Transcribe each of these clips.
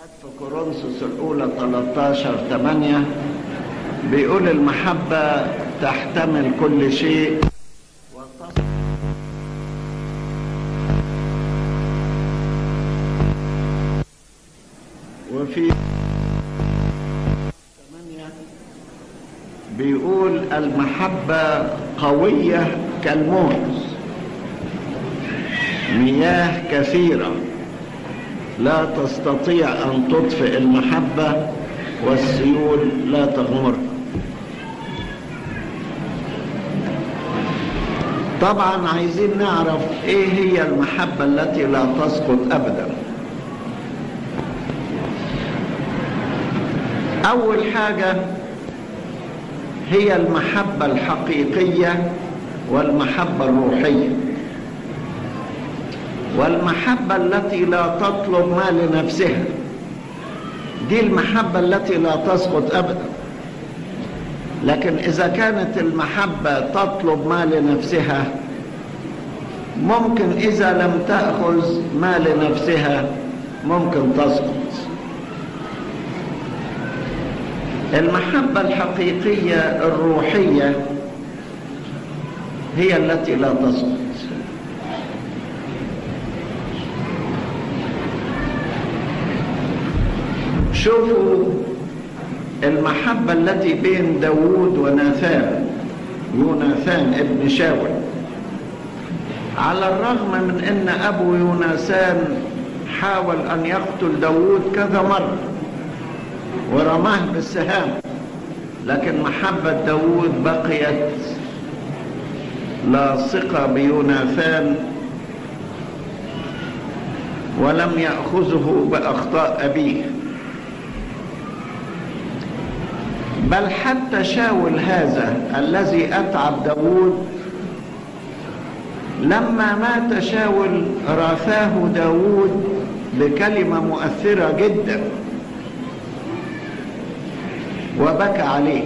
في كورنثوس الأولى 13 8 بيقول المحبة تحتمل كل شيء وتصبر وفي 8 بيقول المحبة قوية كالموت مياه كثيرة لا تستطيع أن تطفئ المحبة والسيول لا تغمرها طبعا عايزين نعرف ايه هي المحبة التي لا تسقط ابدا اول حاجة هي المحبة الحقيقية والمحبة الروحية والمحبة التي لا تطلب ما لنفسها دي المحبة التي لا تسقط أبدا لكن إذا كانت المحبة تطلب ما لنفسها ممكن إذا لم تأخذ ما لنفسها ممكن تسقط المحبة الحقيقية الروحية هي التي لا تسقط شوفوا المحبة التي بين داوود وناثان يوناثان ابن شاول على الرغم من ان ابو يوناثان حاول ان يقتل داوود كذا مرة ورماه بالسهام لكن محبة داوود بقيت لاصقة بيوناثان ولم يأخذه بأخطاء أبيه بل حتى شاول هذا الذي أتعب داود لما مات شاول رثاه داود بكلمة مؤثرة جدا وبكى عليه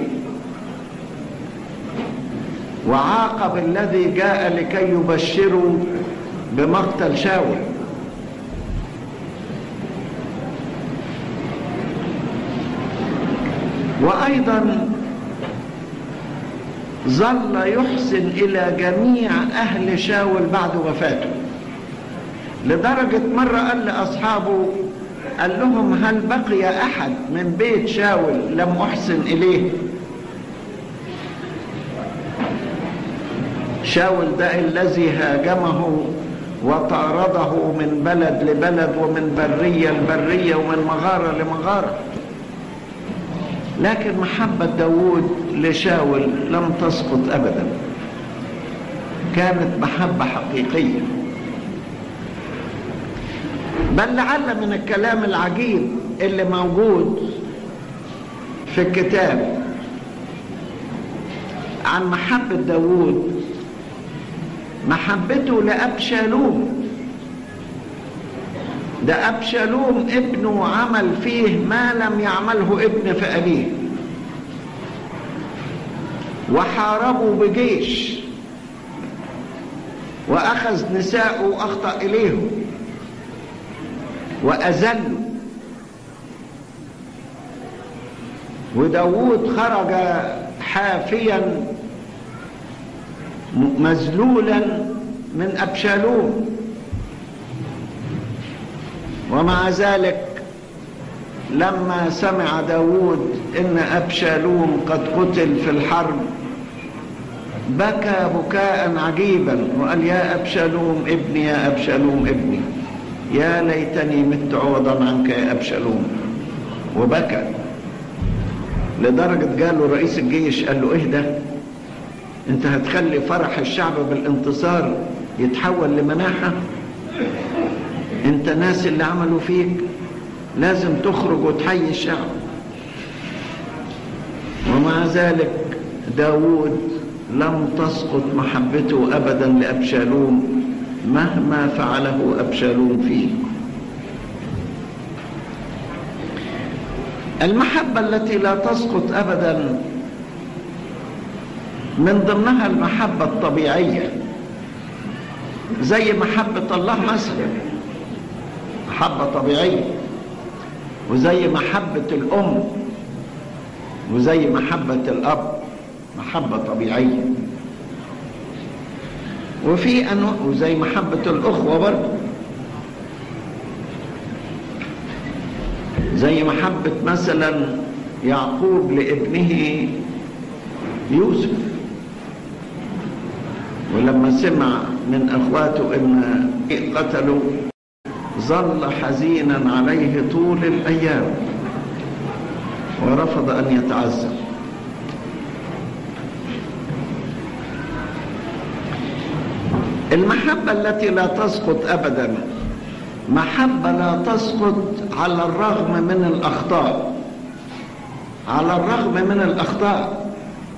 وعاقب الذي جاء لكي يبشروا بمقتل شاول وأيضا ظل يحسن إلى جميع أهل شاول بعد وفاته لدرجة مرة قال لأصحابه قال لهم هل بقي أحد من بيت شاول لم أحسن إليه شاول ده الذي هاجمه وطارده من بلد لبلد ومن برية لبرية ومن مغارة لمغارة لكن محبة داود لشاول لم تسقط أبدا كانت محبة حقيقية بل لعل من الكلام العجيب اللي موجود في الكتاب عن محبة داود محبته لأبشالوم ده أبشالوم ابنه عمل فيه ما لم يعمله ابن في أبيه وحاربوا بجيش وأخذ نساءه وأخطأ إليهم وأذلوا وداود خرج حافيا مذلولا من أبشالوم ومع ذلك لما سمع داود ان ابشالوم قد قتل في الحرب بكى بكاء عجيبا وقال يا ابشالوم ابني يا ابشالوم ابني يا ليتني مت عوضا عنك يا ابشالوم وبكى لدرجة قال له رئيس الجيش قال له ايه ده انت هتخلي فرح الشعب بالانتصار يتحول لمناحة انت ناس اللي عملوا فيك لازم تخرج وتحيي الشعب ومع ذلك داود لم تسقط محبته ابدا لابشالوم مهما فعله ابشالوم فيه المحبه التي لا تسقط ابدا من ضمنها المحبه الطبيعيه زي محبه الله مثلا محبة طبيعية وزي محبة الأم وزي محبة الأب محبة طبيعية وفي أنواع وزي محبة الأخوة برضه زي محبة مثلا يعقوب لابنه يوسف ولما سمع من اخواته ان قتلوا ظل حزينا عليه طول الايام ورفض ان يتعذب المحبه التي لا تسقط ابدا محبه لا تسقط على الرغم من الاخطاء على الرغم من الاخطاء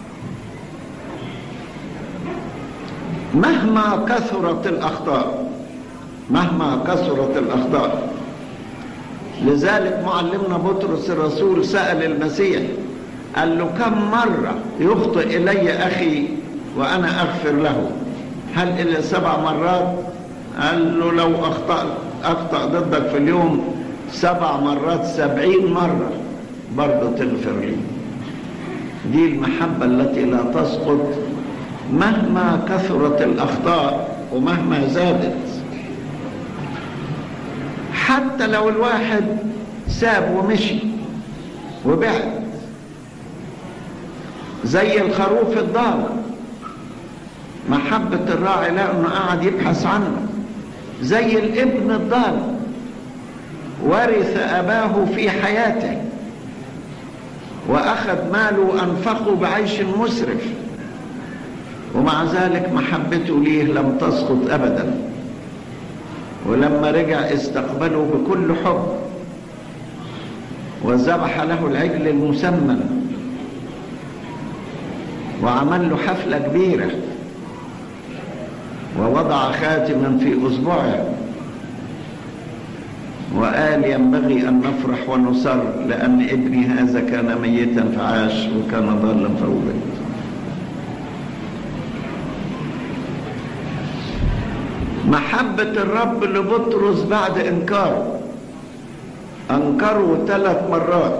مهما كثرت الأخطاء مهما كثرت الأخطاء لذلك معلمنا بطرس الرسول سأل المسيح قال له كم مرة يخطئ إلي أخي وأنا أغفر له هل إلى سبع مرات قال له لو أخطأ أخطأ ضدك في اليوم سبع مرات سبعين مرة برضه تغفر لي دي المحبة التي لا تسقط مهما كثرت الأخطاء ومهما زادت حتى لو الواحد ساب ومشي وبعد زي الخروف الضال محبة الراعي لأنه قاعد يبحث عنه زي الابن الضال ورث أباه في حياته وأخذ ماله وأنفقه بعيش مسرف ومع ذلك محبته ليه لم تسقط ابدا ولما رجع استقبله بكل حب وذبح له العجل المسمن وعمل له حفلة كبيرة ووضع خاتما في أصبعه وقال ينبغي أن نفرح ونسر لأن ابني هذا كان ميتا فعاش وكان ضالا فوجد محبة الرب لبطرس بعد إنكاره أنكره ثلاث مرات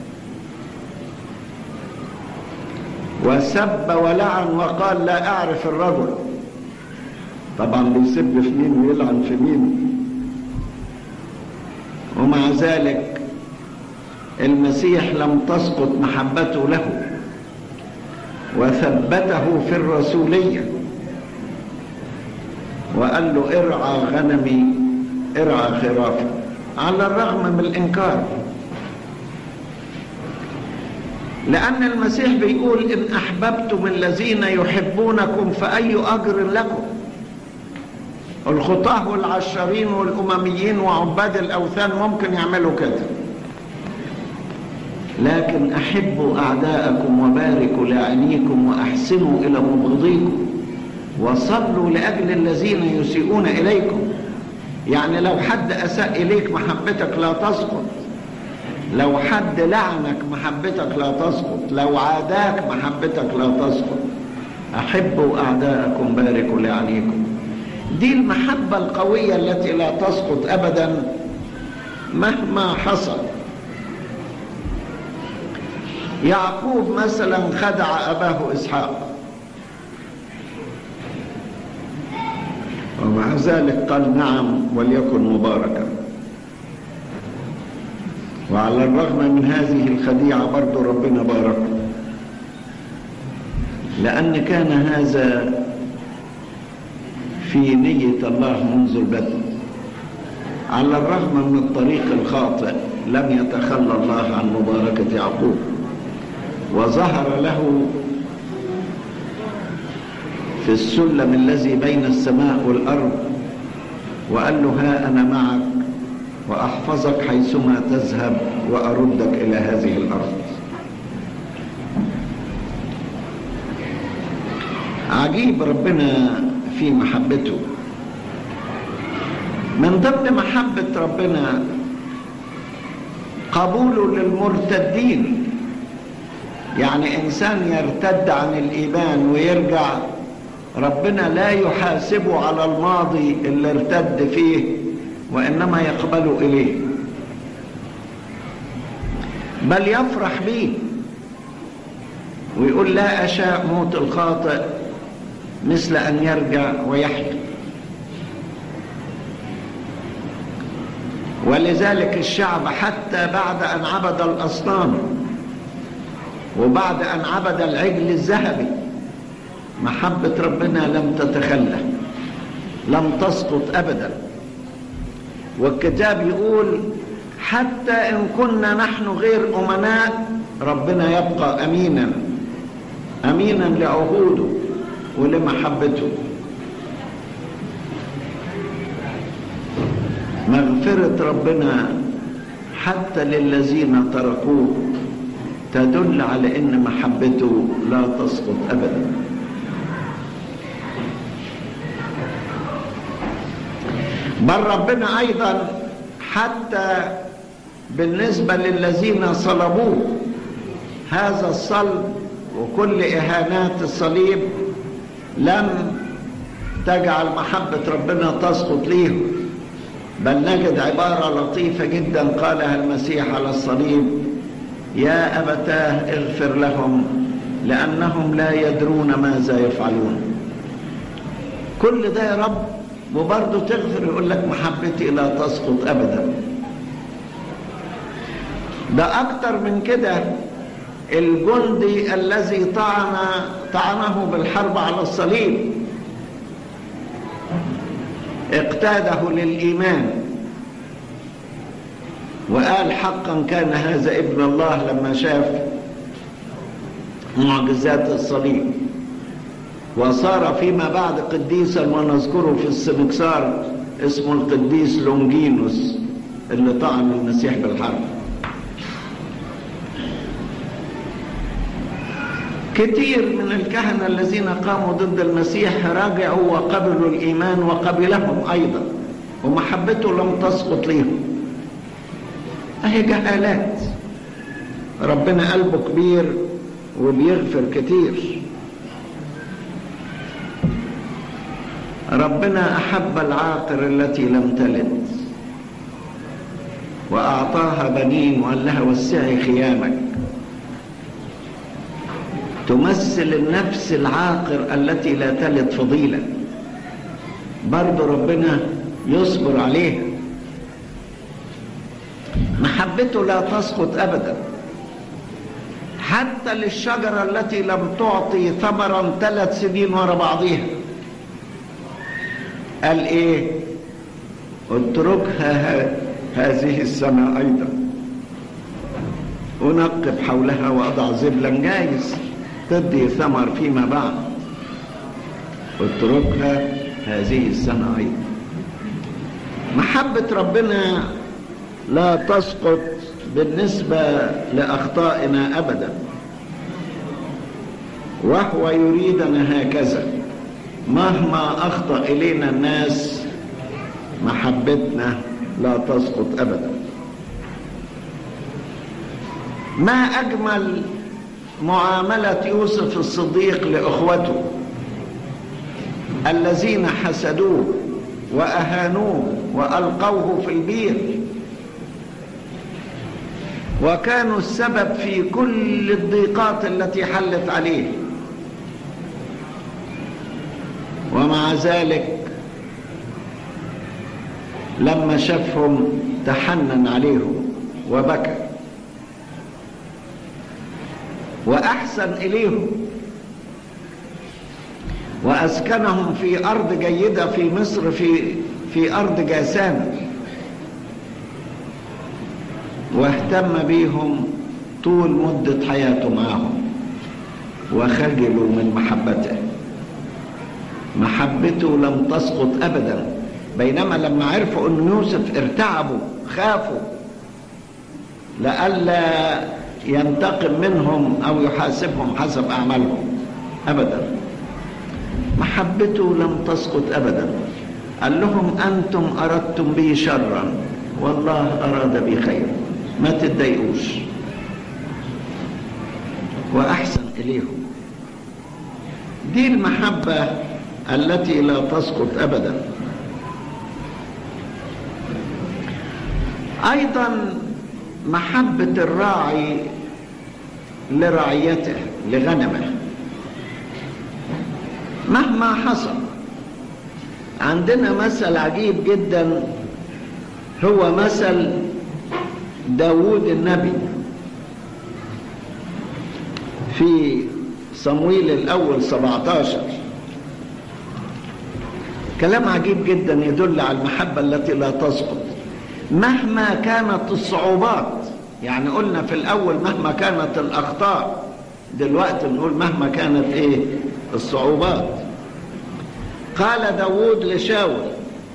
وسب ولعن وقال لا أعرف الرجل طبعا بيسب في مين ويلعن في مين ومع ذلك المسيح لم تسقط محبته له وثبته في الرسوليه وقال له ارعى غنمي ارعى خرافي على الرغم من الانكار لان المسيح بيقول ان احببتم الذين يحبونكم فاي اجر لكم الخطاه والعشرين والامميين وعباد الاوثان ممكن يعملوا كده لكن احبوا اعداءكم وباركوا لاعنيكم واحسنوا الى مبغضيكم وصلوا لأجل الذين يسيئون إليكم يعني لو حد أساء إليك محبتك لا تسقط لو حد لعنك محبتك لا تسقط لو عاداك محبتك لا تسقط أحبوا أعداءكم باركوا لعنيكم دي المحبة القوية التي لا تسقط أبدا مهما حصل يعقوب مثلا خدع أباه إسحاق ومع ذلك قال نعم وليكن مباركا وعلى الرغم من هذه الخديعة برضو ربنا باركه لأن كان هذا في نية الله منذ البدء على الرغم من الطريق الخاطئ لم يتخلى الله عن مباركة يعقوب وظهر له في السلم الذي بين السماء والأرض وقال له ها أنا معك وأحفظك حيثما تذهب وأردك إلى هذه الأرض عجيب ربنا في محبته من ضمن محبة ربنا قبوله للمرتدين يعني إنسان يرتد عن الإيمان ويرجع ربنا لا يحاسبه على الماضي اللي ارتد فيه وإنما يقبله إليه بل يفرح به ويقول لا أشاء موت الخاطئ مثل أن يرجع ويحيا ولذلك الشعب حتى بعد أن عبد الأصنام وبعد أن عبد العجل الذهبي محبة ربنا لم تتخلى لم تسقط أبدا والكتاب يقول حتى إن كنا نحن غير أمناء ربنا يبقى أمينا أمينا لعهوده ولمحبته مغفرة ربنا حتى للذين تركوه تدل على ان محبته لا تسقط ابدا بل ربنا ايضا حتى بالنسبه للذين صلبوه هذا الصلب وكل اهانات الصليب لم تجعل محبه ربنا تسقط ليهم بل نجد عباره لطيفه جدا قالها المسيح على الصليب يا أبتاه اغفر لهم لأنهم لا يدرون ماذا يفعلون كل ده يا رب وبرضه تغفر يقول لك محبتي لا تسقط أبدا ده أكتر من كده الجندي الذي طعن طعنه بالحرب على الصليب اقتاده للإيمان وقال حقا كان هذا ابن الله لما شاف معجزات الصليب وصار فيما بعد قديسا ونذكره في السنكسار اسمه القديس لونجينوس اللي طعن المسيح بالحرب كثير من الكهنة الذين قاموا ضد المسيح رجعوا وقبلوا الإيمان وقبلهم أيضا ومحبته لم تسقط لهم اهي جهالات ربنا قلبه كبير وبيغفر كتير ربنا احب العاقر التي لم تلد واعطاها بنين وقال لها وسعي خيامك تمثل النفس العاقر التي لا تلد فضيله برضه ربنا يصبر عليها محبته لا تسقط ابدا حتى للشجرة التي لم تعطي ثمرا ثلاث سنين ورا بعضيها قال ايه اتركها هذه السنة ايضا انقب حولها واضع زبلا جايز تدي ثمر فيما بعد اتركها هذه السنة ايضا محبة ربنا لا تسقط بالنسبة لأخطائنا أبدا وهو يريدنا هكذا مهما أخطأ إلينا الناس محبتنا لا تسقط أبدا ما أجمل معاملة يوسف الصديق لأخوته الذين حسدوه وأهانوه وألقوه في البير وكانوا السبب في كل الضيقات التي حلت عليه ومع ذلك لما شافهم تحنن عليهم وبكى واحسن اليهم واسكنهم في ارض جيده في مصر في في ارض جاسان واهتم بيهم طول مدة حياته معهم وخجلوا من محبته محبته لم تسقط أبدا بينما لما عرفوا أن يوسف ارتعبوا خافوا لئلا ينتقم منهم أو يحاسبهم حسب أعمالهم أبدا محبته لم تسقط أبدا قال لهم أنتم أردتم بي شرا والله أراد بي خيرا ما تتضايقوش واحسن اليهم دي المحبه التي لا تسقط ابدا ايضا محبة الراعي لرعيته لغنمه مهما حصل عندنا مثل عجيب جدا هو مثل داود النبي في صمويل الأول 17 كلام عجيب جدا يدل على المحبة التي لا تسقط مهما كانت الصعوبات يعني قلنا في الأول مهما كانت الأخطاء دلوقتي نقول مهما كانت إيه الصعوبات قال داود لشاول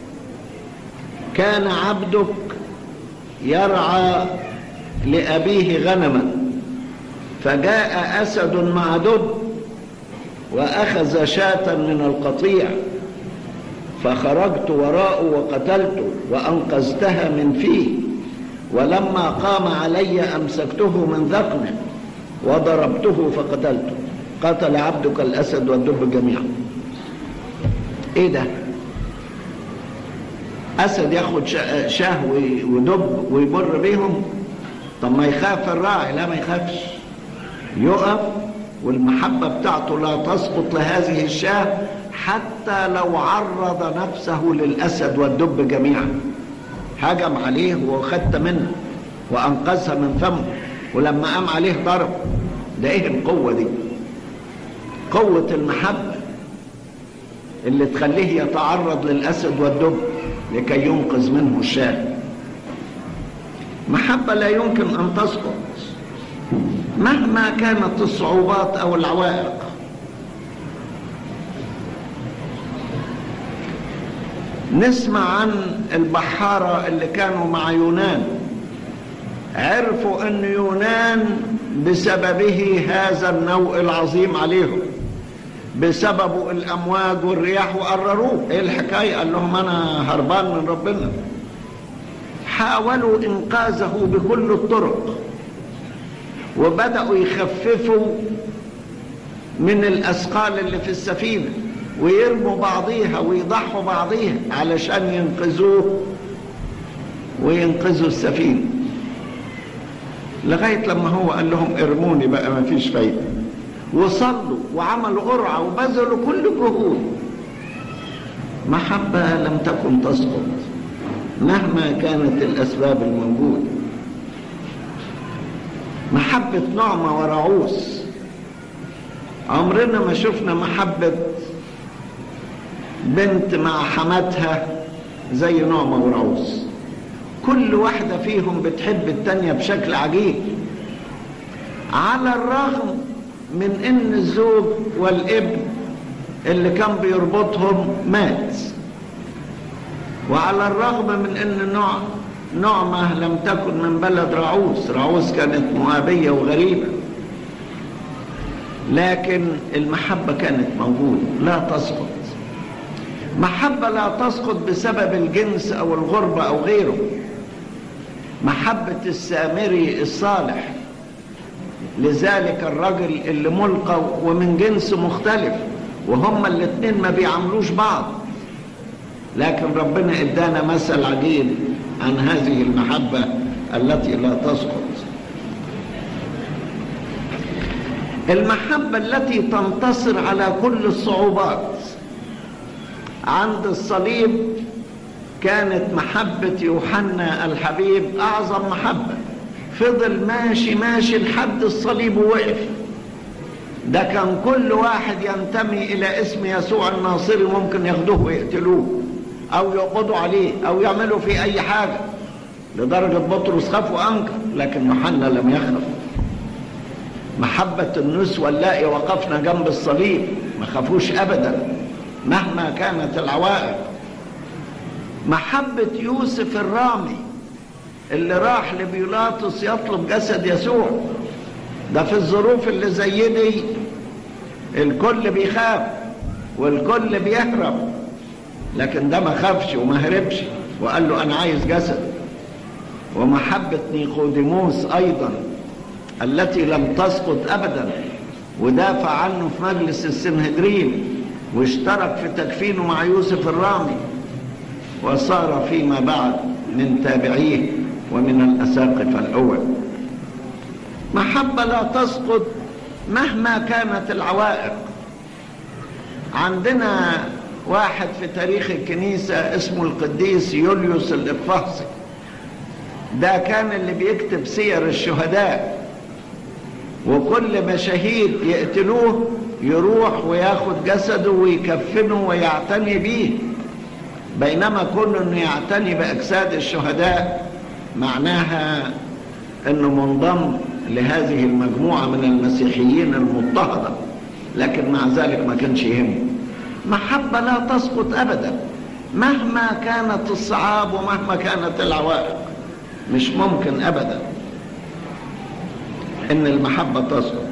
كان عبدك يرعى لأبيه غنما فجاء أسد مع دب وأخذ شاة من القطيع فخرجت وراءه وقتلته وأنقذتها من فيه ولما قام علي أمسكته من ذقنه وضربته فقتلته قتل عبدك الأسد والدب جميعا ايه ده اسد ياخد شاه ودب ويبر بيهم طب ما يخاف الراعي لا ما يخافش يقف والمحبة بتاعته لا تسقط لهذه الشاه حتى لو عرض نفسه للأسد والدب جميعا هجم عليه وخدت منه وأنقذها من فمه ولما قام عليه ضرب ده ايه القوة دي قوة المحبة اللي تخليه يتعرض للأسد والدب لكي ينقذ منه الشاه محبة لا يمكن أن تسقط مهما كانت الصعوبات أو العوائق نسمع عن البحارة اللي كانوا مع يونان عرفوا أن يونان بسببه هذا النوء العظيم عليهم بسببه الامواج والرياح وقرروه ايه الحكايه قال لهم انا هربان من ربنا حاولوا انقاذه بكل الطرق وبداوا يخففوا من الاثقال اللي في السفينه ويرموا بعضيها ويضحوا بعضيها علشان ينقذوه وينقذوا السفينه لغايه لما هو قال لهم ارموني بقى ما فيش فايده وصلوا وعملوا قرعة وبذلوا كل جهود محبة لم تكن تسقط مهما كانت الأسباب الموجودة محبة نعمة ورعوس عمرنا ما شفنا محبة بنت مع حماتها زي نعمة ورعوس كل واحدة فيهم بتحب التانية بشكل عجيب على الرغم من ان الزوج والابن اللي كان بيربطهم مات وعلى الرغم من ان نوع نعمة لم تكن من بلد رعوس رعوس كانت مؤابية وغريبة لكن المحبة كانت موجودة لا تسقط محبة لا تسقط بسبب الجنس أو الغربة أو غيره محبة السامري الصالح لذلك الرجل اللي ملقى ومن جنس مختلف وهما الاثنين ما بيعملوش بعض لكن ربنا ادانا مثل عجيب عن هذه المحبة التي لا تسقط المحبة التي تنتصر على كل الصعوبات عند الصليب كانت محبة يوحنا الحبيب أعظم محبة فضل ماشي ماشي لحد الصليب ووقف ده كان كل واحد ينتمي إلى اسم يسوع الناصري ممكن ياخدوه ويقتلوه أو يقبضوا عليه أو يعملوا فيه أي حاجة لدرجة بطرس خاف وأنكر لكن يوحنا لم يخف محبة النسوة اللائي وقفنا جنب الصليب ما خافوش أبدا مهما كانت العوائق محبة يوسف الرامي اللي راح لبيلاطس يطلب جسد يسوع ده في الظروف اللي زي دي الكل بيخاف والكل بيهرب لكن ده ما خافش وما هربش وقال له انا عايز جسد ومحبة نيقوديموس ايضا التي لم تسقط ابدا ودافع عنه في مجلس السنهدرين واشترك في تكفينه مع يوسف الرامي وصار فيما بعد من تابعيه ومن الأساقفة الأول محبة لا تسقط مهما كانت العوائق عندنا واحد في تاريخ الكنيسة اسمه القديس يوليوس الإفاصي ده كان اللي بيكتب سير الشهداء وكل مشاهير يقتلوه يروح وياخد جسده ويكفنه ويعتني بيه بينما كون انه يعتني باجساد الشهداء معناها انه منضم لهذه المجموعه من المسيحيين المضطهده لكن مع ذلك ما كانش يهمه محبه لا تسقط ابدا مهما كانت الصعاب ومهما كانت العوائق مش ممكن ابدا ان المحبه تسقط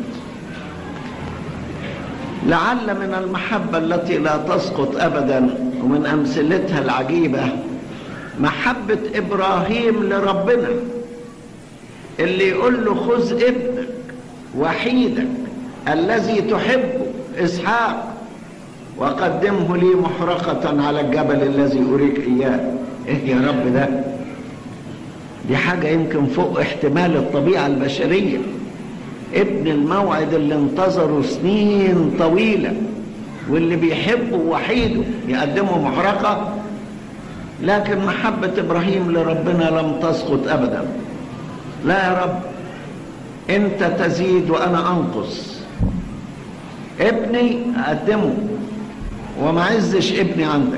لعل من المحبه التي لا تسقط ابدا ومن امثلتها العجيبه محبه ابراهيم لربنا اللي يقول له خذ ابنك وحيدك الذي تحبه اسحاق وقدمه لي محرقه على الجبل الذي اريك اياه ايه يا رب ده دي حاجه يمكن فوق احتمال الطبيعه البشريه ابن الموعد اللي انتظره سنين طويله واللي بيحبه وحيده يقدمه محرقة لكن محبة إبراهيم لربنا لم تسقط أبدا لا يا رب أنت تزيد وأنا أنقص ابني أقدمه وما عزش ابني عندك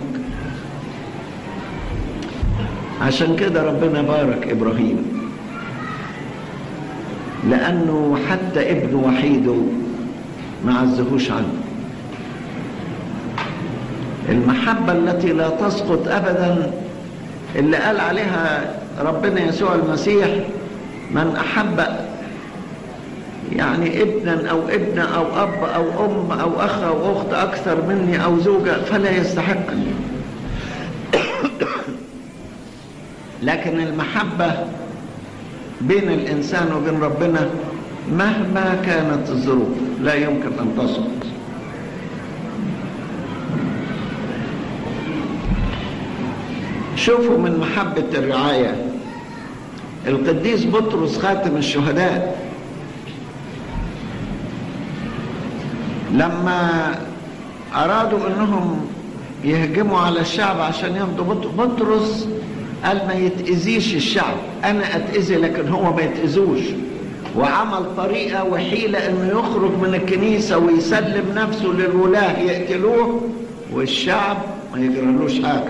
عشان كده ربنا بارك إبراهيم لأنه حتى ابن وحيده ما عزهوش عنه المحبة التي لا تسقط أبدا اللي قال عليها ربنا يسوع المسيح من أحب يعني ابنا أو ابنة أو أب أو أم أو أخ أو أخت أكثر مني أو زوجة فلا يستحقني لكن المحبة بين الإنسان وبين ربنا مهما كانت الظروف لا يمكن أن تسقط شوفوا من محبة الرعاية القديس بطرس خاتم الشهداء لما أرادوا أنهم يهجموا على الشعب عشان ياخدوا بطرس قال ما يتأذيش الشعب أنا أتأذي لكن هو ما يتأذوش وعمل طريقة وحيلة أنه يخرج من الكنيسة ويسلم نفسه للولاة يقتلوه والشعب ما يجرلوش حاجة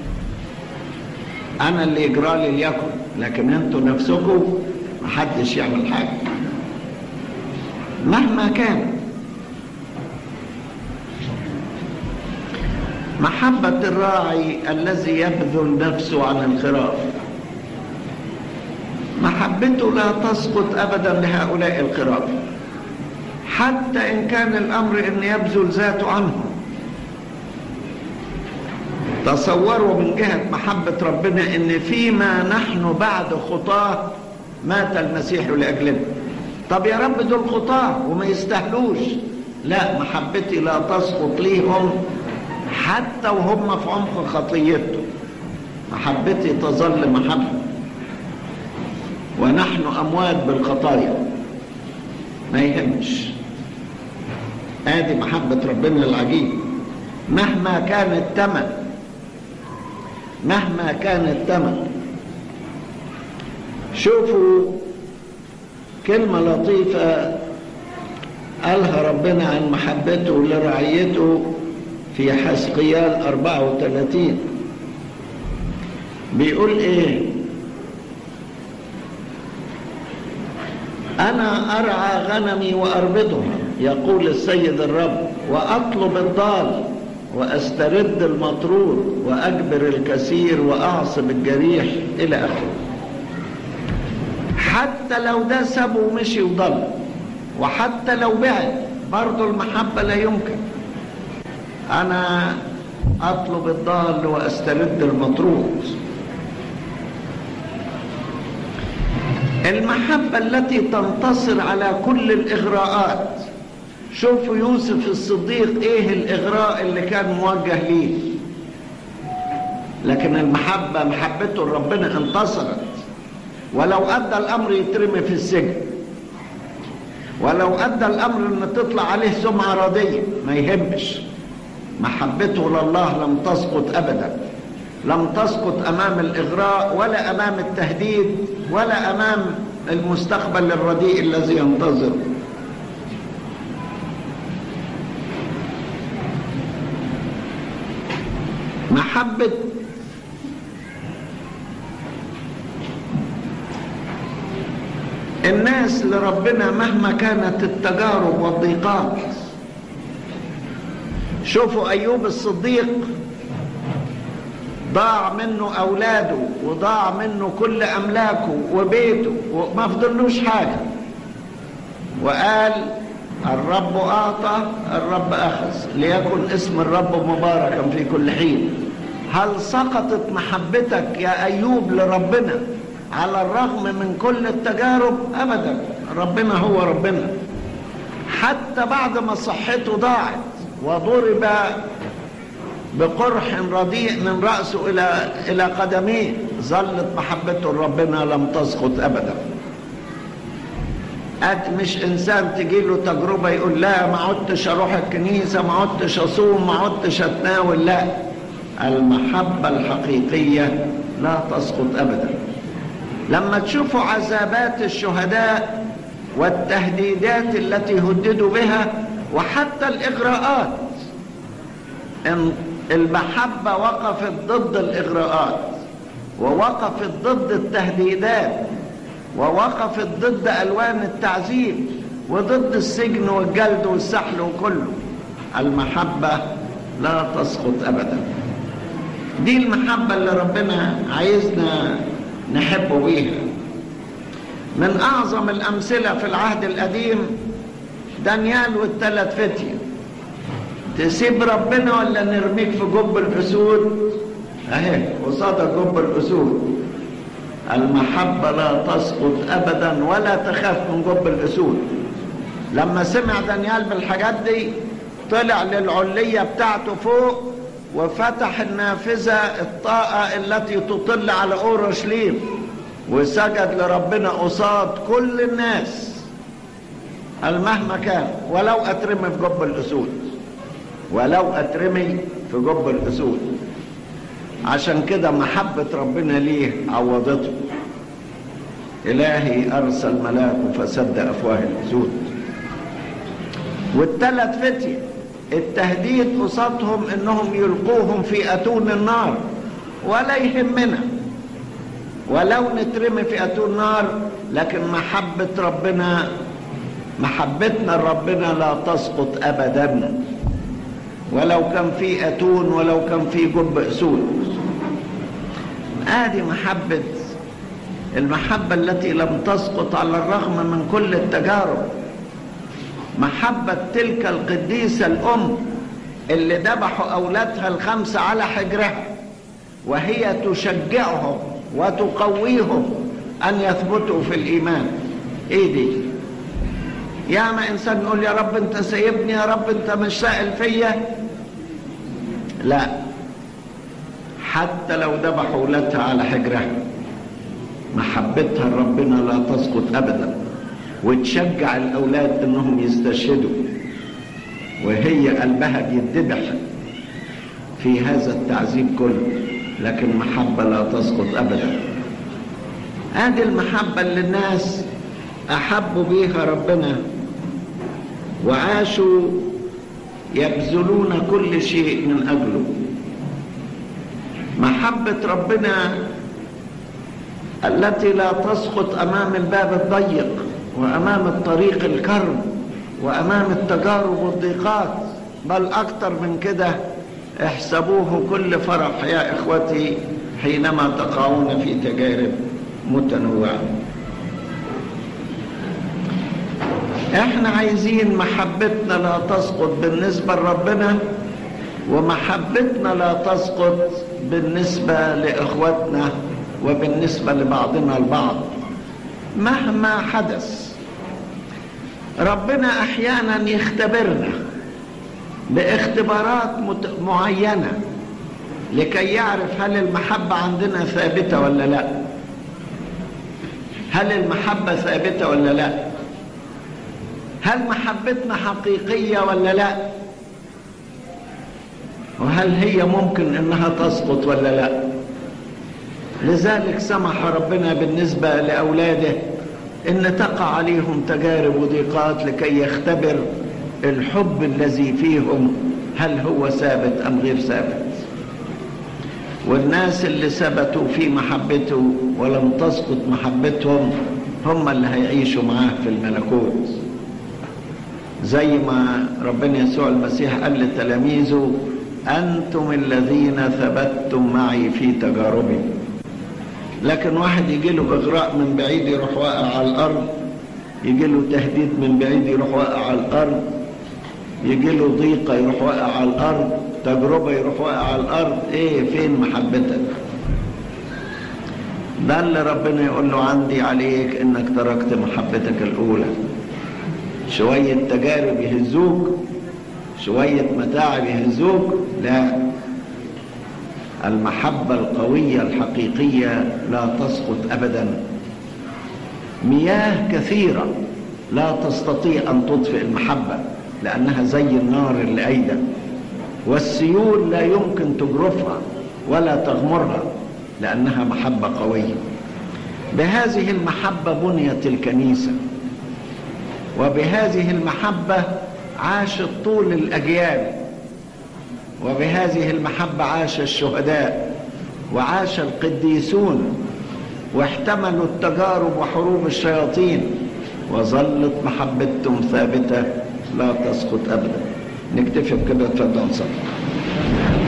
انا اللي يجرى لي ليكن لكن انتوا نفسكم محدش يعمل حاجه مهما كان محبة الراعي الذي يبذل نفسه عن الخراف محبته لا تسقط أبدا لهؤلاء الخراف حتى إن كان الأمر أن يبذل ذاته عنهم تصوروا من جهة محبة ربنا ان فيما نحن بعد خطاه مات المسيح لأجلنا طب يا رب دول خطاه وما يستاهلوش لا محبتي لا تسقط ليهم حتى وهم في عمق خطيته محبتي تظل محبة ونحن أموات بالخطايا ما يهمش ادي محبة ربنا العجيب مهما كان الثمن مهما كان الثمن شوفوا كلمة لطيفة قالها ربنا عن محبته لرعيته في حسقيال 34 بيقول ايه انا ارعى غنمي واربطها يقول السيد الرب واطلب الضال واسترد المطرود واجبر الكثير واعصب الجريح الى اخره حتى لو ده سابه ومشي وضل وحتى لو بعد برضه المحبه لا يمكن انا اطلب الضال واسترد المطرود المحبه التي تنتصر على كل الاغراءات شوفوا يوسف الصديق ايه الاغراء اللي كان موجه ليه لكن المحبة محبته لربنا انتصرت ولو أدى الأمر يترمي في السجن ولو أدى الأمر أن تطلع عليه سمعة ردية ما يهمش محبته لله لم تسقط أبدا لم تسقط أمام الإغراء ولا أمام التهديد ولا أمام المستقبل الرديء الذي ينتظر محبة الناس لربنا مهما كانت التجارب والضيقات شوفوا أيوب الصديق ضاع منه أولاده وضاع منه كل أملاكه وبيته وما فضلوش حاجة وقال الرب أعطى الرب أخذ ليكن اسم الرب مباركا في كل حين هل سقطت محبتك يا أيوب لربنا على الرغم من كل التجارب أبدا ربنا هو ربنا حتى بعد ما صحته ضاعت وضرب بقرح رديء من رأسه إلى إلى قدميه ظلت محبته لربنا لم تسقط أبدا قد مش إنسان تجيله تجربة يقول لا ما عدتش أروح الكنيسة ما عدتش أصوم ما عدتش أتناول لا المحبة الحقيقية لا تسقط أبدا لما تشوفوا عذابات الشهداء والتهديدات التي هددوا بها وحتى الإغراءات إن المحبة وقفت ضد الإغراءات ووقفت ضد التهديدات ووقفت ضد ألوان التعذيب وضد السجن والجلد والسحل وكله المحبة لا تسقط أبدا دي المحبة اللي ربنا عايزنا نحب بيها من أعظم الأمثلة في العهد القديم دانيال والثلاث فتية تسيب ربنا ولا نرميك في جب الأسود أهي قصادك جب الأسود المحبة لا تسقط أبدا ولا تخاف من جب الأسود لما سمع دانيال بالحاجات دي طلع للعلية بتاعته فوق وفتح النافذة الطاقة التي تطل على أورشليم وسجد لربنا قصاد كل الناس المهما كان ولو أترمي في جب الأسود ولو أترمي في جب الأسود عشان كده محبة ربنا ليه عوضته إلهي أرسل ملاكه فسد أفواه الأسود والثلاث فتية التهديد قصادهم انهم يلقوهم في اتون النار ولا يهمنا ولو نترمي في اتون النار لكن محبة ربنا محبتنا لربنا لا تسقط ابدا ولو كان في اتون ولو كان في جب اسود ادي محبة المحبة التي لم تسقط على الرغم من كل التجارب محبة تلك القديسة الأم اللي ذبحوا أولادها الخمسة على حجرها وهي تشجعهم وتقويهم أن يثبتوا في الإيمان إيه دي يا ما إنسان يقول يا رب أنت سايبني يا رب أنت مش سائل فيا لا حتى لو ذبحوا أولادها على حجرها محبتها لربنا لا تسقط أبداً وتشجع الأولاد أنهم يستشهدوا وهي قلبها بيتذبح في هذا التعذيب كله لكن محبة لا تسقط أبدا هذه المحبة اللي الناس أحبوا بيها ربنا وعاشوا يبذلون كل شيء من أجله محبة ربنا التي لا تسقط أمام الباب الضيق وأمام الطريق الكرب وأمام التجارب والضيقات بل أكثر من كده احسبوه كل فرح يا إخوتي حينما تقعون في تجارب متنوعة احنا عايزين محبتنا لا تسقط بالنسبة لربنا ومحبتنا لا تسقط بالنسبة لإخوتنا وبالنسبة لبعضنا البعض مهما حدث ربنا احيانا يختبرنا باختبارات معينه لكي يعرف هل المحبه عندنا ثابته ولا لا هل المحبة ثابتة ولا لا هل محبتنا حقيقية ولا لا وهل هي ممكن انها تسقط ولا لا لذلك سمح ربنا بالنسبة لأولاده ان تقع عليهم تجارب وضيقات لكي يختبر الحب الذي فيهم هل هو ثابت ام غير ثابت والناس اللي ثبتوا في محبته ولم تسقط محبتهم هم اللي هيعيشوا معاه في الملكوت زي ما ربنا يسوع المسيح قال لتلاميذه أنتم الذين ثبتتم معي في تجاربي لكن واحد يجي له إغراء من بعيد يروح واقع على الأرض يجي له تهديد من بعيد يروح واقع على الأرض يجي له ضيقة يروح واقع على الأرض تجربة يروح واقع على الأرض إيه فين محبتك ده اللي ربنا يقول له عندي عليك إنك تركت محبتك الأولى شوية تجارب يهزوك شوية متاعب يهزوك لا المحبة القوية الحقيقية لا تسقط أبدا مياه كثيرة لا تستطيع أن تطفئ المحبة لأنها زي النار اللي أيضا والسيول لا يمكن تجرفها ولا تغمرها لأنها محبة قوية بهذه المحبة بنيت الكنيسة وبهذه المحبة عاشت طول الأجيال وبهذه المحبة عاش الشهداء وعاش القديسون واحتملوا التجارب وحروب الشياطين وظلت محبتهم ثابتة لا تسقط أبدا نكتفي بكده اتفضل صلي